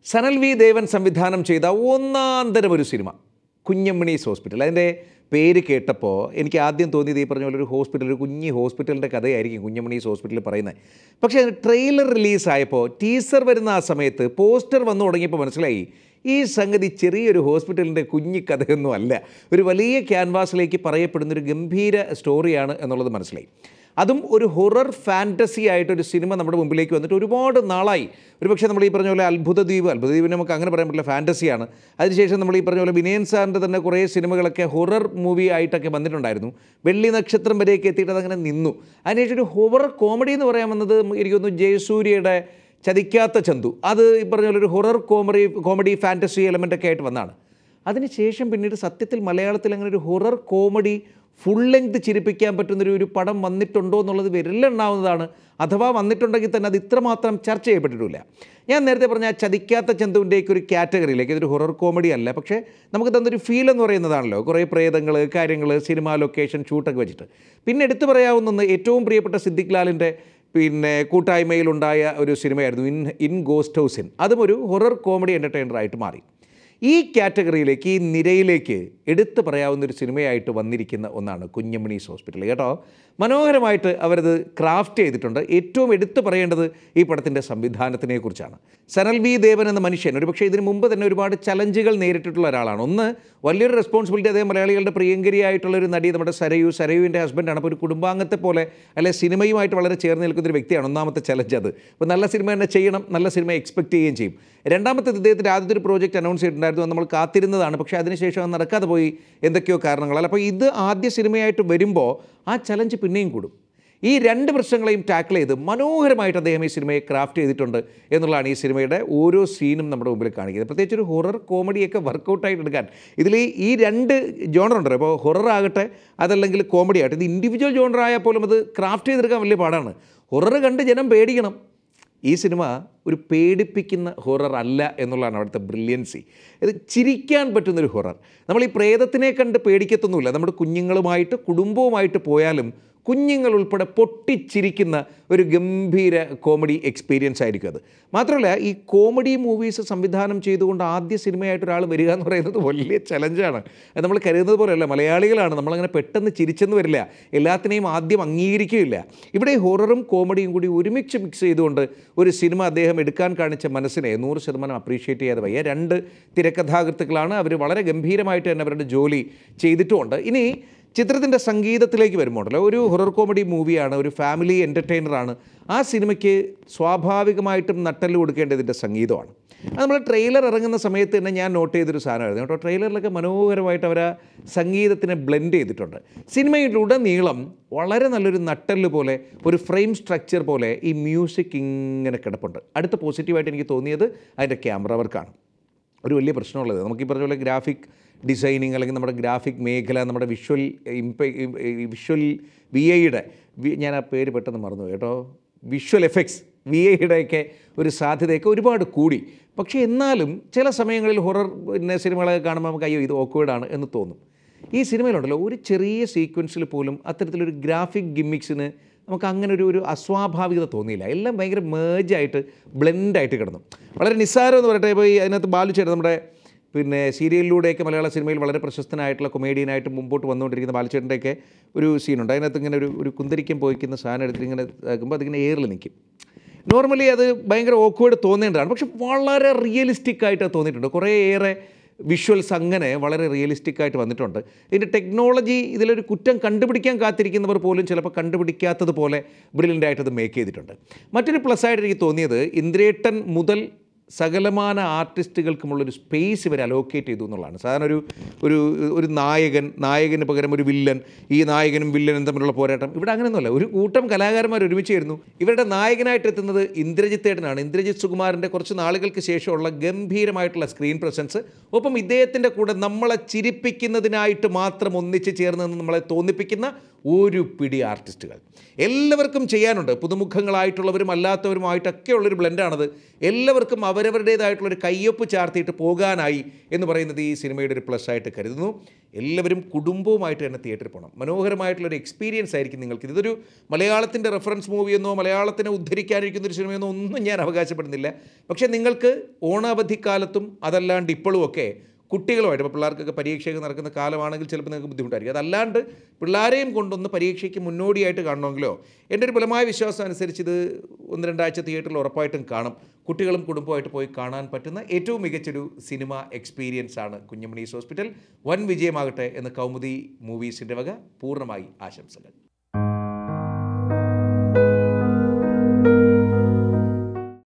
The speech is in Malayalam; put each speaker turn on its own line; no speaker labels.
സനൽ വി ദേവൻ സംവിധാനം ചെയ്ത ഒന്നാന്തരം ഒരു സിനിമ കുഞ്ഞമ്മണീസ് ഹോസ്പിറ്റൽ അതിൻ്റെ പേര് കേട്ടപ്പോൾ എനിക്ക് ആദ്യം തോന്നിയത് ഈ പറഞ്ഞ പോലെ ഒരു ഹോസ്പിറ്റൽ ഒരു കുഞ്ഞി ഹോസ്പിറ്റലിൻ്റെ കഥയായിരിക്കും കുഞ്ഞമ്മണീസ് ഹോസ്പിറ്റലിൽ പറയുന്നത് പക്ഷേ അതിന് ട്രെയിലർ റിലീസായപ്പോൾ ടീസർ വരുന്ന ആ സമയത്ത് പോസ്റ്റർ വന്നു തുടങ്ങിയപ്പോൾ മനസ്സിലായി ഈ സംഗതി ചെറിയൊരു ഹോസ്പിറ്റലിൻ്റെ കുഞ്ഞി കഥയൊന്നും അല്ല ഒരു വലിയ ക്യാൻവാസിലേക്ക് പറയപ്പെടുന്നൊരു ഗംഭീര സ്റ്റോറിയാണ് എന്നുള്ളത് മനസ്സിലായി അതും ഒരു ഹൊറർ ഫാൻറ്റസി ആയിട്ടൊരു സിനിമ നമ്മുടെ മുമ്പിലേക്ക് വന്നിട്ട് ഒരുപാട് നാളായി ഒരുപക്ഷെ നമ്മൾ ഈ പറഞ്ഞ പോലെ അത്ഭുത ദ്വീപ് അത്ഭുത ദ്വീപിന് നമുക്ക് അങ്ങനെ പറയാൻ പറ്റില്ല ഫാൻറ്റസിയാണ് അതിനുശേഷം നമ്മൾ ഈ പറഞ്ഞ പോലെ വിനയൻ സാറിൻ്റെ തന്നെ കുറേ സിനിമകളൊക്കെ ഹൊറർ മൂവി ആയിട്ടൊക്കെ വന്നിട്ടുണ്ടായിരുന്നു വെള്ളി നക്ഷത്രം വരെയൊക്കെ എത്തിയിട്ട് അതങ്ങനെ നിന്നു അതിനുശേഷം ഒരു ഹൊറർ കോമഡി എന്ന് പറയാൻ വന്നത് എനിക്ക് തോന്നുന്നു ജയസൂര്യയുടെ ചതിക്കാത്ത ചന്തു അത് ഈ പറഞ്ഞ പോലെ ഒരു horror comedy comedy fantasy element ഒക്കെ ആയിട്ട് വന്നതാണ് അതിനുശേഷം പിന്നീട് സത്യത്തിൽ മലയാളത്തിൽ അങ്ങനെ ഒരു ഹൊറർ കോമഡി ഫുൾ ലെങ്ത് ചിരിപ്പിക്കാൻ പറ്റുന്നൊരു ഒരു പടം വന്നിട്ടുണ്ടോ എന്നുള്ളത് വിരലെണ്ണാവുന്നതാണ് അഥവാ വന്നിട്ടുണ്ടെങ്കിൽ തന്നെ അത് ഇത്രമാത്രം ചർച്ച ചെയ്യപ്പെട്ടിട്ടില്ല ഞാൻ നേരത്തെ പറഞ്ഞ ആ ചതിക്കാത്ത ചന്തുവിൻ്റെയൊക്കെ ഒരു കാറ്റഗറിയിലേക്ക് ഇതൊരു ഹൊറർ കോമഡി അല്ല പക്ഷേ നമുക്ക് തന്നൊരു ഫീൽ എന്ന് പറയുന്നതാണല്ലോ കുറേ പ്രേതങ്ങൾ കാര്യങ്ങൾ സിനിമ ലൊക്കേഷൻ ഷൂട്ടൊക്കെ വെച്ചിട്ട് പിന്നെ എടുത്തു പറയാവുന്ന ഏറ്റവും പ്രിയപ്പെട്ട സിദ്ദിഖ് ലാലിൻ്റെ പിന്നെ കൂട്ടായ്മയിലുണ്ടായ ഒരു സിനിമയായിരുന്നു ഇൻ ഇൻ ഗോസ്റ്റ് ഹൗസിൻ അതും ഒരു ഹൊറർ കോമഡി എൻ്റർടൈനറായിട്ട് മാറി ഈ കാറ്റഗറിയിലേക്ക് ഈ നിരയിലേക്ക് എടുത്തു പറയാവുന്ന ഒരു സിനിമയായിട്ട് വന്നിരിക്കുന്ന ഒന്നാണ് കുഞ്ഞമ്മണീസ് ഹോസ്പിറ്റൽ കേട്ടോ മനോഹരമായിട്ട് അവരത് ക്രാഫ്റ്റ് ചെയ്തിട്ടുണ്ട് ഏറ്റവും എടുത്തു പറയേണ്ടത് ഈ പടത്തിൻ്റെ സംവിധാനത്തിനെ കുറിച്ചാണ് സനൽ വി ദേവൻ എന്ന മനുഷ്യൻ ഒരുപക്ഷെ ഇതിനു മുമ്പ് തന്നെ ഒരുപാട് ചലഞ്ചുകൾ നേരിട്ടിട്ടുള്ള ഒരാളാണ് ഒന്ന് വലിയൊരു റെസ്പോൺസിബിലിറ്റി അതേ മലയാളികളുടെ പ്രിയങ്കരിയായിട്ടുള്ള ഒരു നടി നമ്മുടെ സരയു സരയുവിൻ്റെ ഹസ്ബൻഡാണ് അപ്പോൾ ഒരു കുടുംബാംഗത്തെ പോലെ അല്ലെ സിനിമയുമായിട്ട് വളരെ ചേർന്ന് നിൽക്കുന്ന ഒരു വ്യക്തിയാണ് ഒന്നാമത്തെ ചലഞ്ച് അത് അപ്പോൾ നല്ല സിനിമ തന്നെ ചെയ്യണം നല്ല സിനിമ എക്സ്പെക്ട് ചെയ്യുകയും ചെയ്യും രണ്ടാമത്തെ ഇദ്ദേഹത്തിൻ്റെ ആദ്യത്തെ ഒരു പ്രോജക്റ്റ് അനൗൺസ് ചെയ്തിട്ടുണ്ടായിരുന്നു അത് നമ്മൾ കാത്തിരുന്നതാണ് പക്ഷേ അതിനുശേഷം അത് നടക്കാതെ പോയി എന്തൊക്കെയോ കാരണങ്ങളാൽ അപ്പോൾ ഇത് ആദ്യ സിനിമയായിട്ട് വരുമ്പോൾ ആ ചലഞ്ച് പിന്നെയും കൂടും ഈ രണ്ട് പ്രശ്നങ്ങളെയും ടാക്കിൾ ചെയ്ത് മനോഹരമായിട്ട് അദ്ദേഹം ഈ സിനിമയെ ക്രാഫ്റ്റ് ചെയ്തിട്ടുണ്ട് എന്നുള്ളതാണ് ഈ സിനിമയുടെ ഓരോ സീനും നമ്മുടെ മുമ്പിൽ കാണിക്കുന്നത് പ്രത്യേകിച്ച് ഒരു ഹൊറർ കോമഡിയൊക്കെ വർക്കൗട്ടായിട്ട് എടുക്കാൻ ഇതിൽ ഈ രണ്ട് ജോണർ ഉണ്ടല്ലോ ഇപ്പോൾ ഹൊറർ ആകട്ടെ അതല്ലെങ്കിൽ കോമഡി ആകട്ടെ ഇത് ഇൻഡിവിജ്വൽ ജോണർ ആയാൽ പോലും അത് ക്രാഫ്റ്റ് ചെയ്തെടുക്കാൻ വലിയ പാടാണ് ഹൊറർ കണ്ട് ജനം പേടിക്കണം ഈ സിനിമ ഒരു പേടിപ്പിക്കുന്ന ഹൊറർ അല്ല എന്നുള്ളതാണ് അവിടുത്തെ ബ്രില്യൻസി ഇത് ചിരിക്കാൻ പറ്റുന്നൊരു ഹൊറർ നമ്മൾ ഈ പ്രേതത്തിനെ കണ്ട് പേടിക്കത്തൊന്നുമില്ല നമ്മുടെ കുഞ്ഞുങ്ങളുമായിട്ട് കുടുംബവുമായിട്ട് പോയാലും കുഞ്ഞുങ്ങൾ ഉൾപ്പെടെ പൊട്ടിച്ചിരിക്കുന്ന ഒരു ഗംഭീര കോമഡി എക്സ്പീരിയൻസ് ആയിരിക്കും അത് മാത്രമല്ല ഈ കോമഡി മൂവീസ് സംവിധാനം ചെയ്തുകൊണ്ട് ആദ്യ സിനിമയായിട്ട് ഒരാൾ വരിക എന്ന് പറയുന്നത് വലിയ ചലഞ്ചാണ് അത് നമ്മൾ കരുതുന്നത് പോലെയല്ല മലയാളികളാണ് നമ്മളങ്ങനെ പെട്ടെന്ന് ചിരിച്ചെന്ന് വരില്ല എല്ലാത്തിനെയും ആദ്യം അംഗീകരിക്കുകയില്ല ഇവിടെ ഹൊററും കോമഡിയും കൂടി ഒരുമിച്ച് മിക്സ് ചെയ്തുകൊണ്ട് ഒരു സിനിമ അദ്ദേഹം എടുക്കാൻ കാണിച്ച മനസ്സിനെ നൂറ് ശതമാനം അപ്രീഷിയേറ്റ് ചെയ്യാതെ വയ്യ രണ്ട് തിരക്കഥാകൃത്തുക്കളാണ് അവർ വളരെ ഗംഭീരമായിട്ട് തന്നെ അവരുടെ ജോലി ചെയ്തിട്ടുമുണ്ട് ഇനി ചിത്രത്തിൻ്റെ സംഗീതത്തിലേക്ക് വരുമ്പോണ്ടല്ലോ ഒരു ഹൊറർ കോമഡി മൂവിയാണ് ഒരു ഫാമിലി എൻ്റർടൈനറാണ് ആ സിനിമയ്ക്ക് സ്വാഭാവികമായിട്ടും നട്ടല് കൊടുക്കേണ്ടതിൻ്റെ സംഗീതമാണ് അത് നമ്മൾ ട്രെയിലർ ഇറങ്ങുന്ന സമയത്ത് തന്നെ ഞാൻ നോട്ട് ചെയ്തൊരു സാധനമായിരുന്നു കേട്ടോ ട്രെയിലറിലൊക്കെ മനോഹരമായിട്ട് അവർ ആ സംഗീതത്തിനെ ബ്ലെൻഡ് ചെയ്തിട്ടുണ്ട് സിനിമയിലുടനീളം വളരെ നല്ലൊരു നട്ടല് പോലെ ഒരു ഫ്രെയിം സ്ട്രക്ചർ പോലെ ഈ മ്യൂസിക് ഇങ്ങനെ കിടപ്പുണ്ട് അടുത്ത പോസിറ്റീവായിട്ട് എനിക്ക് തോന്നിയത് അതിൻ്റെ ക്യാമറ വർക്കാണ് ഒരു വലിയ പ്രശ്നമുള്ളത് നമുക്ക് ഈ പറഞ്ഞ പോലെ ഗ്രാഫിക് ഡിസൈനിങ് അല്ലെങ്കിൽ നമ്മുടെ ഗ്രാഫിക് മേഖല നമ്മുടെ വിഷ്വൽ ഇമ്പ വിഷ്വൽ വി ഐയുടെ ഞാൻ ആ പേര് പെട്ടെന്ന് മറന്നു കേട്ടോ വിഷ്വൽ എഫക്ട്സ് വി ഐയുടെയൊക്കെ ഒരു സാധ്യതയൊക്കെ ഒരുപാട് കൂടി പക്ഷേ എന്നാലും ചില സമയങ്ങളിൽ ഹൊറർ പിന്നെ സിനിമകളൊക്കെ കാണുമ്പോൾ നമുക്ക് അയ്യോ ഇത് ഓക്വേഡാണ് എന്ന് തോന്നും ഈ സിനിമയിലുണ്ടല്ലോ ഒരു ചെറിയ സീക്വൻസിൽ പോലും അത്തരത്തിലൊരു ഗ്രാഫിക് ഗിമ്മിക്സിന് നമുക്ക് അങ്ങനെ ഒരു ഒരു അസ്വാഭാവികത തോന്നിയില്ല എല്ലാം ഭയങ്കര മേജായിട്ട് ബ്ലെൻഡായിട്ട് കിടന്നു വളരെ നിസ്സാരം എന്ന് പറയട്ടെ ഇപ്പോൾ ഈ അതിനകത്ത് ബാലു ചേട്ടൻ നമ്മുടെ പിന്നെ സീരിയലിലൂടെയൊക്കെ മലയാള സിനിമയിൽ വളരെ പ്രശസ്തനായിട്ടുള്ള കൊമേഡിയനായിട്ട് മുമ്പോട്ട് വന്നുകൊണ്ടിരിക്കുന്ന ബാലച്ചേട്ടൻ്റെയൊക്കെ ഒരു സീനുണ്ട് അതിനകത്ത് ഇങ്ങനെ ഒരു ഒരു കുന്തിരിക്കം പോയിക്കുന്ന സാധനം എടുത്തിട്ട് ഇങ്ങനെ ആക്കുമ്പോൾ അതിങ്ങനെ എയറിൽ നിൽക്കും നോർമലി അത് ഭയങ്കര ഓക്വേഡ് തോന്നേണ്ടതാണ് പക്ഷെ വളരെ റിയലിസ്റ്റിക് ആയിട്ട് തോന്നിയിട്ടുണ്ട് കുറേ ഏറെ വിഷ്വൽസ് അങ്ങനെ വളരെ റിയലിസ്റ്റിക് ആയിട്ട് വന്നിട്ടുണ്ട് ഇതിൻ്റെ ടെക്നോളജി ഇതിലൊരു കുറ്റം കണ്ടുപിടിക്കാൻ കാത്തിരിക്കുന്നവർ പോലും ചിലപ്പോൾ കണ്ടുപിടിക്കാത്തത് പോലെ ബ്രില്യൻ്റ് ആയിട്ട് അത് മേക്ക് ചെയ്തിട്ടുണ്ട് മറ്റൊരു പ്ലസ് ആയിട്ട് എനിക്ക് തോന്നിയത് ഇന്ദ്രേട്ടൻ മുതൽ സകലമാന ആർട്ടിസ്റ്റുകൾക്കുമുള്ളൊരു സ്പേസ് ഇവർ അലോക്കേറ്റ് ചെയ്തു എന്നുള്ളതാണ് സാധാരണ ഒരു ഒരു ഒരു നായകൻ നായകന് പകരം ഒരു വില്ലൻ ഈ നായകനും വില്ലനും തമ്മിലുള്ള പോരാട്ടം ഇവിടെ അങ്ങനെയൊന്നുമല്ല ഒരു കൂട്ടം കലാകാരന്മാർ ഒരുമിച്ച് ചേരുന്നു ഇവരുടെ നായകനായിട്ട് എത്തുന്നത് ഇന്ദ്രജിത്തേട്ടനാണ് ഇന്ദ്രജിത് സുകുമാരൻ്റെ കുറച്ച് നാളുകൾക്ക് ശേഷമുള്ള ഗംഭീരമായിട്ടുള്ള സ്ക്രീൻ പ്രസൻസ് ഒപ്പം ഇദ്ദേഹത്തിൻ്റെ കൂടെ നമ്മളെ ചിരിപ്പിക്കുന്നതിനായിട്ട് മാത്രം ഒന്നിച്ച് ചേർന്ന് നിന്ന് നമ്മളെ തോന്നിപ്പിക്കുന്ന ഒരു പിടി ആർട്ടിസ്റ്റുകൾ എല്ലാവർക്കും ചെയ്യാനുണ്ട് പുതുമുഖങ്ങളായിട്ടുള്ളവരും അല്ലാത്തവരുമായിട്ടൊക്കെ ഉള്ളൊരു ബ്ലെൻഡാണത് എല്ലാവർക്കും അവരവരുടേതായിട്ടുള്ളൊരു കയ്യൊപ്പ് ചാർത്തിയിട്ട് പോകാനായി എന്ന് പറയുന്നത് ഈ സിനിമയുടെ ഒരു പ്ലസ് ആയിട്ട് കരുതുന്നു എല്ലാവരും കുടുംബവുമായിട്ട് തന്നെ തിയേറ്ററിൽ പോകണം മനോഹരമായിട്ടുള്ളൊരു എക്സ്പീരിയൻസ് ആയിരിക്കും നിങ്ങൾക്ക് ഇതൊരു മലയാളത്തിൻ്റെ റെഫറൻസ് മൂവിയെന്നോ മലയാളത്തിനെ ഉദ്ധരിക്കാനിരിക്കുന്ന ഒരു സിനിമയെന്നോ ഒന്നും ഞാൻ അവകാശപ്പെടുന്നില്ല പക്ഷേ നിങ്ങൾക്ക് ഓണാവധിക്കാലത്തും അതല്ലാണ്ട് ഇപ്പോഴും ഒക്കെ കുട്ടികളുമായിട്ട് ഇപ്പോൾ പിള്ളേർക്കൊക്കെ പരീക്ഷയൊക്കെ നടക്കുന്ന കാലമാണെങ്കിൽ ചിലപ്പോൾ നിങ്ങൾക്ക് ബുദ്ധിമുട്ടായിരിക്കും അതല്ലാണ്ട് പിള്ളേരെയും കൊണ്ടൊന്ന് പരീക്ഷയ്ക്ക് മുന്നോടിയായിട്ട് കാണണമെങ്കിലോ എൻ്റെ ഒരു ബലമായ വിശ്വാസം അനുസരിച്ച് ഇത് ഒന്ന് രണ്ടാഴ്ച തിയേറ്ററിൽ ഉറപ്പായിട്ടും കാണും കുട്ടികളും കുടുംബമായിട്ട് പോയി കാണാൻ പറ്റുന്ന ഏറ്റവും മികച്ചൊരു സിനിമ എക്സ്പീരിയൻസ് ആണ് കുഞ്ഞമണീസ് ഹോസ്പിറ്റൽ വൻ വിജയമാകട്ടെ എന്ന് കൗമുദി മൂവീസിൻ്റെ വക പൂർണ്ണമായി ആശംസകൾ